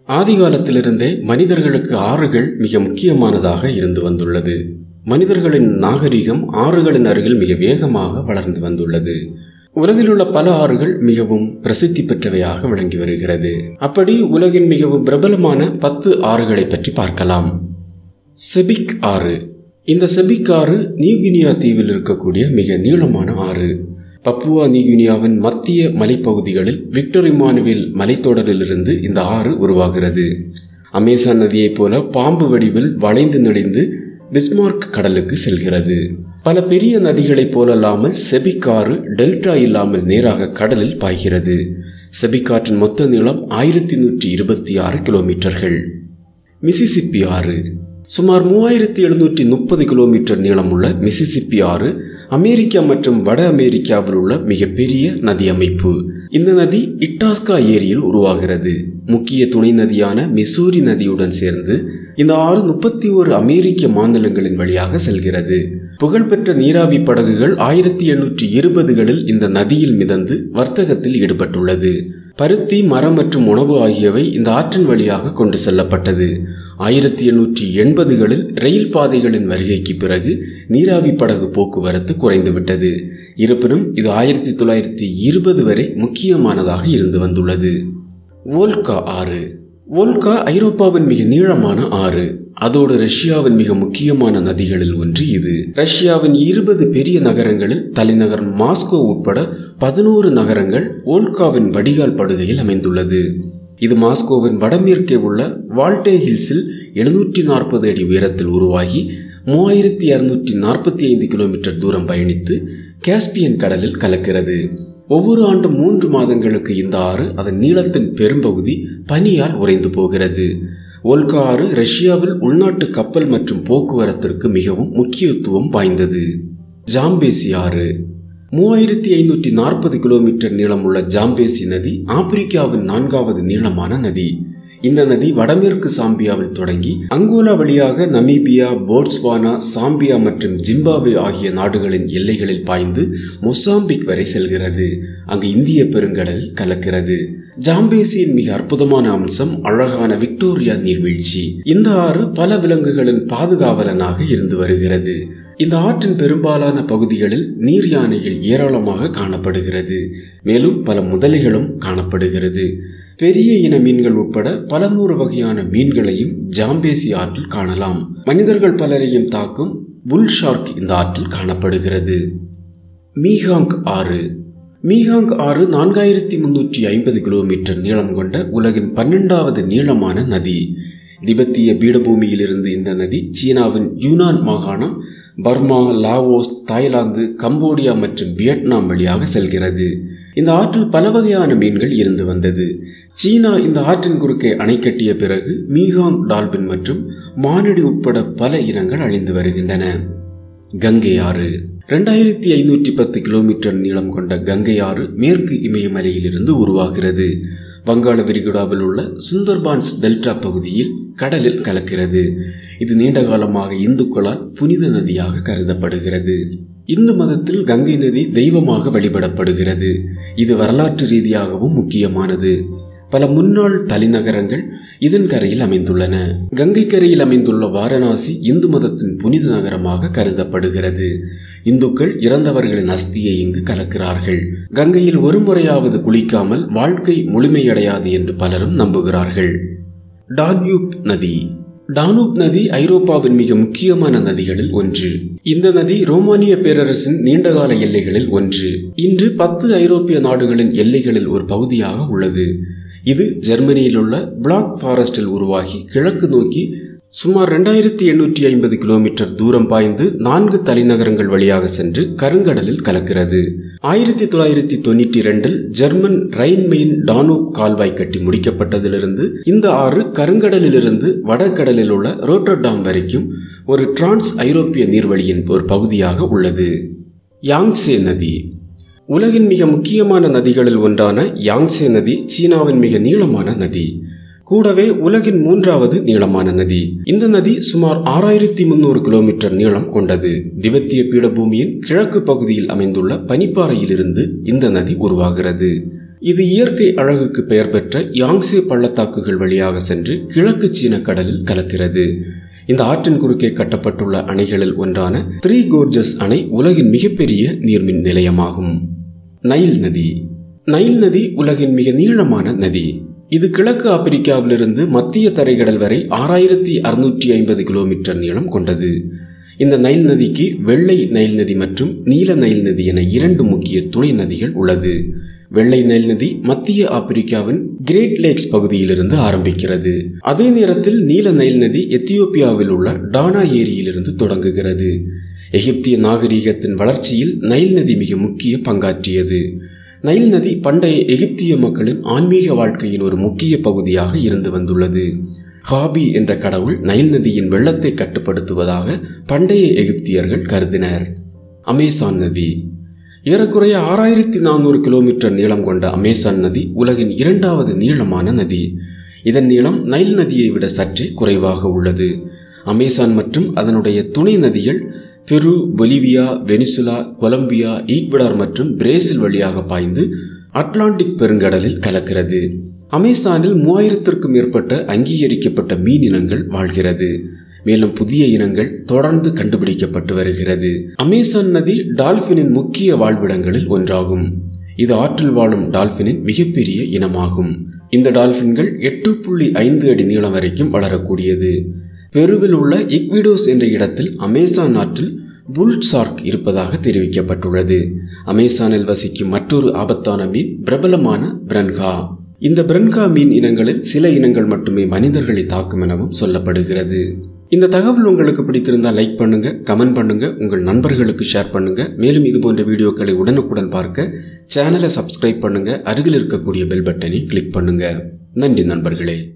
ஆதி காலத்திலிருந்தே மனிதர்களுக்கு ஆறுகள் மிக முக்கியமானதாக இருந்து வந்துள்ளது மனிதர்களின் நாகரிகம் ஆறுகளின் அருகில் மிக வேகமாக வளர்ந்து வந்துள்ளது உலகில் உள்ள பல ஆறுகள் மிகவும் பிரசித்தி பெற்றவையாக விளங்கி வருகிறது அப்படி உலகின் மிகவும் பிரபலமான பத்து ஆறுகளை பற்றி பார்க்கலாம் செபிக் ஆறு இந்த செபிக் ஆறு நியூகினியா தீவில் இருக்கக்கூடிய மிக நீளமான ஆறு பப்புவா நியூகினியாவின் மத்திய மலைப்பகுதிகளில் விக்டர் இமானுவேல் மலைத்தொடரிலிருந்து இந்த ஆறு உருவாகிறது அமேசான் நதியைப் போல பாம்பு வடிவில் வளைந்து நெளிந்து பிஸ்மார்க் கடலுக்கு செல்கிறது பல பெரிய நதிகளைப் போலல்லாமல் செபிக்காறு டெல்டா இல்லாமல் நேராக கடலில் பாய்கிறது செபிக்காற்றின் மொத்த நீளம் ஆயிரத்தி நூற்றி இருபத்தி ஆறு கிலோமீட்டர்கள் மிசிசிப்பி ஆறு சுமார் மூவாயிரத்தி எழுநூற்றி முப்பது கிலோமீட்டர் நீளமுள்ள மிசிசிப்பி ஆறு அமெரிக்கா மற்றும் வட அமெரிக்காவில் உள்ள மிகப்பெரிய நதி அமைப்பு இந்த நதி இட்டாஸ்கா ஏரியில் உருவாகிறது முக்கிய துணை நதியான மிசூரி நதியுடன் சேர்ந்து இந்த ஆறு முப்பத்தி ஒரு அமெரிக்க மாநிலங்களின் வழியாக செல்கிறது புகழ்பெற்ற நீராவி படகுகள் ஆயிரத்தி எண்ணூற்றி இருபதுகளில் இந்த நதியில் மிதந்து வர்த்தகத்தில் ஈடுபட்டுள்ளது பருத்தி மரம் மற்றும் உணவு ஆகியவை இந்த ஆற்றின் வழியாக கொண்டு செல்லப்பட்டது ஆயிரத்தி எண்ணூற்றி எண்பதுகளில் ரயில் பாதைகளின் வருகைக்கு பிறகு நீராவி படகு போக்குவரத்து குறைந்துவிட்டது இருப்பினும் இது ஆயிரத்தி தொள்ளாயிரத்தி இருபது வரை முக்கியமானதாக இருந்து வந்துள்ளது வோல்கா ஆறு வோல்கா ஐரோப்பாவின் மிக நீளமான ஆறு அதோடு ரஷ்யாவின் மிக முக்கியமான நதிகளில் ஒன்று இது ரஷ்யாவின் இருபது பெரிய நகரங்களில் தலைநகர் மாஸ்கோ உட்பட பதினோரு நகரங்கள் வோல்காவின் வடிகால் படுகையில் அமைந்துள்ளது இது மாஸ்கோவின் வடமேற்கே உள்ள வால்டே ஹில்ஸில் எழுநூற்றி நாற்பது அடி உயரத்தில் உருவாகி மூவாயிரத்தி அறுநூற்றி நாற்பத்தி ஐந்து கிலோமீட்டர் தூரம் பயணித்து காஸ்பியன் கடலில் கலக்கிறது ஒவ்வொரு ஆண்டும் மூன்று மாதங்களுக்கு இந்த ஆறு அதன் நீளத்தின் பெரும்பகுதி பனியால் உறைந்து போகிறது ஓல்கா ஆறு ரஷ்யாவில் உள்நாட்டு கப்பல் மற்றும் போக்குவரத்திற்கு மிகவும் முக்கியத்துவம் வாய்ந்தது ஜாம்பேசி ஆறு மூவாயிரத்தி ஐநூற்றி நாற்பது கிலோமீட்டர் நீளமுள்ள ஜாம்பேசி நதி ஆப்பிரிக்காவின் நான்காவது நீளமான நதி இந்த நதி வடமேற்கு சாம்பியாவில் தொடங்கி அங்கோலா வழியாக நமீபியா போட்ஸ்வானா சாம்பியா மற்றும் ஜிம்பாவே ஆகிய நாடுகளின் எல்லைகளில் பாய்ந்து மொசாம்பிக் வரை செல்கிறது அங்கு இந்திய பெருங்கடலில் கலக்கிறது ஜாம்பேசியின் மிக அற்புதமான அம்சம் அழகான விக்டோரியா நீர்வீழ்ச்சி இந்த ஆறு பல விலங்குகளின் பாதுகாவலனாக இருந்து வருகிறது இந்த ஆற்றின் பெரும்பாலான பகுதிகளில் நீர் யானைகள் ஏராளமாக காணப்படுகிறது மேலும் பல முதலைகளும் காணப்படுகிறது பெரிய இன மீன்கள் உட்பட பல நூறு வகையான மீன்களையும் ஜாம்பேசி ஆற்றில் காணலாம் மனிதர்கள் பலரையும் தாக்கும் புல் ஷார்க் இந்த ஆற்றில் காணப்படுகிறது மீஹாங் ஆறு மீஹாங் ஆறு நான்காயிரத்தி முன்னூற்றி ஐம்பது கிலோமீட்டர் நீளம் கொண்ட உலகின் பன்னெண்டாவது நீளமான நதி திபெத்திய பீடபூமியிலிருந்து இந்த நதி சீனாவின் யூனான் மாகாணம் பர்மா லாவோஸ் தாய்லாந்து கம்போடியா மற்றும் வியட்நாம் வழியாக செல்கிறது இந்த ஆற்றில் பல வகையான மீன்கள் இருந்து வந்தது சீனா இந்த ஆற்றின் குறுக்கே அணை கட்டிய பிறகு மீகாங் டால்பின் மற்றும் மானடி உட்பட பல இனங்கள் அழிந்து வருகின்றன கங்கை ஆறு ரெண்டாயிரத்தி ஐநூற்றி பத்து கிலோமீட்டர் நீளம் கொண்ட கங்கை ஆறு மேற்கு இமயமலையிலிருந்து உருவாகிறது வங்காள விரிகுடாவில் உள்ள சுந்தர்பான்ஸ் டெல்டா பகுதியில் கடலில் கலக்கிறது இது நீண்ட காலமாக இந்துக்களால் புனித நதியாக கருதப்படுகிறது இந்து மதத்தில் கங்கை நதி தெய்வமாக வழிபடப்படுகிறது இது வரலாற்று ரீதியாகவும் முக்கியமானது பல முன்னாள் தலைநகரங்கள் இதன் கரையில் அமைந்துள்ளன கங்கை கரையில் அமைந்துள்ள வாரணாசி இந்து மதத்தின் புனித நகரமாக கருதப்படுகிறது இந்துக்கள் இறந்தவர்களின் அஸ்தியை இங்கு கலக்கிறார்கள் கங்கையில் ஒரு முறையாவது குளிக்காமல் வாழ்க்கை முழுமையடையாது என்று பலரும் நம்புகிறார்கள் டான்யூப் நதி டானூப் நதி ஐரோப்பாவின் மிக முக்கியமான நதிகளில் ஒன்று இந்த நதி ரோமானிய பேரரசின் நீண்டகால எல்லைகளில் ஒன்று இன்று பத்து ஐரோப்பிய நாடுகளின் எல்லைகளில் ஒரு பகுதியாக உள்ளது இது ஜெர்மனியில் உள்ள பிளாக் ஃபாரஸ்டில் உருவாகி கிழக்கு நோக்கி சுமார் ரெண்டாயிரத்தி எண்ணூற்றி ஐம்பது கிலோமீட்டர் தூரம் பாய்ந்து நான்கு தலைநகரங்கள் வழியாக சென்று கருங்கடலில் கலக்கிறது ஆயிரத்தி தொள்ளாயிரத்தி தொண்ணூற்றி ரெண்டில் ஜெர்மன் ரைன்மெயின் டானூப் கால்வாய் கட்டி முடிக்கப்பட்டதிலிருந்து இந்த ஆறு கருங்கடலிலிருந்து வடகடலில் உள்ள ரோட்டர்டாம் வரைக்கும் ஒரு டிரான்ஸ் ஐரோப்பிய நீர்வழியின் ஒரு பகுதியாக உள்ளது யாங்சே நதி உலகின் மிக முக்கியமான நதிகளில் ஒன்றான யாங்சே நதி சீனாவின் மிக நீளமான நதி கூடவே உலகின் மூன்றாவது நீளமான நதி இந்த நதி சுமார் ஆறாயிரத்தி முன்னூறு கிலோமீட்டர் நீளம் கொண்டது திபெத்திய பீடபூமியின் கிழக்கு பகுதியில் அமைந்துள்ள பனிப்பாறையிலிருந்து இந்த நதி உருவாகிறது இது இயற்கை அழகுக்கு பெயர் பெற்ற யாங்சே பள்ளத்தாக்குகள் வழியாக சென்று கிழக்கு சீன கடலில் கலக்கிறது இந்த ஆற்றின் குறுக்கே கட்டப்பட்டுள்ள அணைகளில் ஒன்றான த்ரீ கோர்ஜஸ் அணை உலகின் மிகப்பெரிய நீர்மின் நிலையமாகும் நைல் நதி நைல் நதி உலகின் மிக நீளமான நதி இது கிழக்கு ஆப்பிரிக்காவிலிருந்து மத்திய தரைக்கடல் வரை ஆறாயிரத்தி அறுநூற்றி ஐம்பது கிலோமீட்டர் நீளம் கொண்டது இந்த நைல் நதிக்கு வெள்ளை நைல் நதி மற்றும் நீல நைல் நதி என இரண்டு முக்கிய துணை நதிகள் உள்ளது வெள்ளை நைல் நதி மத்திய ஆப்பிரிக்காவின் கிரேட் லேக்ஸ் பகுதியிலிருந்து ஆரம்பிக்கிறது அதே நேரத்தில் நீல நைல் நதி எத்தியோப்பியாவில் உள்ள டானா ஏரியிலிருந்து தொடங்குகிறது எகிப்திய நாகரீகத்தின் வளர்ச்சியில் நைல் நதி மிக முக்கிய பங்காற்றியது நைல் நதி பண்டைய எகிப்திய மக்களின் ஆன்மீக வாழ்க்கையின் ஒரு முக்கிய பகுதியாக இருந்து வந்துள்ளது ஹாபி என்ற கடவுள் நைல் நதியின் வெள்ளத்தை கட்டுப்படுத்துவதாக பண்டைய எகிப்தியர்கள் கருதினர் அமேசான் நதி ஏறக்குறைய ஆறாயிரத்தி நானூறு கிலோமீட்டர் நீளம் கொண்ட அமேசான் நதி உலகின் இரண்டாவது நீளமான நதி இதன் நீளம் நைல் நதியை விட சற்றே குறைவாக உள்ளது அமேசான் மற்றும் அதனுடைய துணை நதிகள் Peru Bolivia Venezuela Colombia Ecuador மற்றும் பிரேசில் வழியாக பாய்ந்து அட்லாண்டிக் பெருங்கடலில் கலக்கிறது அமேசானில் மூவாயிரத்திற்கும் மேற்பட்ட அங்கீகரிக்கப்பட்ட மீன் இனங்கள் வாழ்கிறது மேலும் புதிய இனங்கள் தொடர்ந்து கண்டுபிடிக்கப்பட்டு வருகிறது அமேசான் நதி டால்பினின் முக்கிய வாழ்விடங்களில் ஒன்றாகும் இது ஆற்றில் வாழும் டால்பினின் மிகப்பெரிய இனமாகும் இந்த டால்பின்கள் எட்டு புள்ளி ஐந்து அடி நீளம் வரைக்கும் வளரக்கூடியது பெருவில் உள்ள இக்விடோஸ் என்ற இடத்தில் அமேசான் ஆற்றில் புல் ஷார்க் இருப்பதாக தெரிவிக்கப்பட்டுள்ளது அமேசானில் வசிக்கும் மற்றொரு ஆபத்தான மீன் பிரபலமான பிரன்கா இந்த பிரன்கா மீன் இனங்களில் சில இனங்கள் மட்டுமே மனிதர்களை தாக்கும் எனவும் சொல்லப்படுகிறது இந்த தகவல் உங்களுக்கு பிடித்திருந்தால் லைக் பண்ணுங்க கமெண்ட் பண்ணுங்க உங்கள் நண்பர்களுக்கு ஷேர் பண்ணுங்க மேலும் இது போன்ற வீடியோக்களை உடனுக்குடன் பார்க்க சேனலை சப்ஸ்கிரைப் பண்ணுங்க அருகில் இருக்கக்கூடிய பெல் பட்டனை கிளிக் பண்ணுங்க நன்றி நண்பர்களே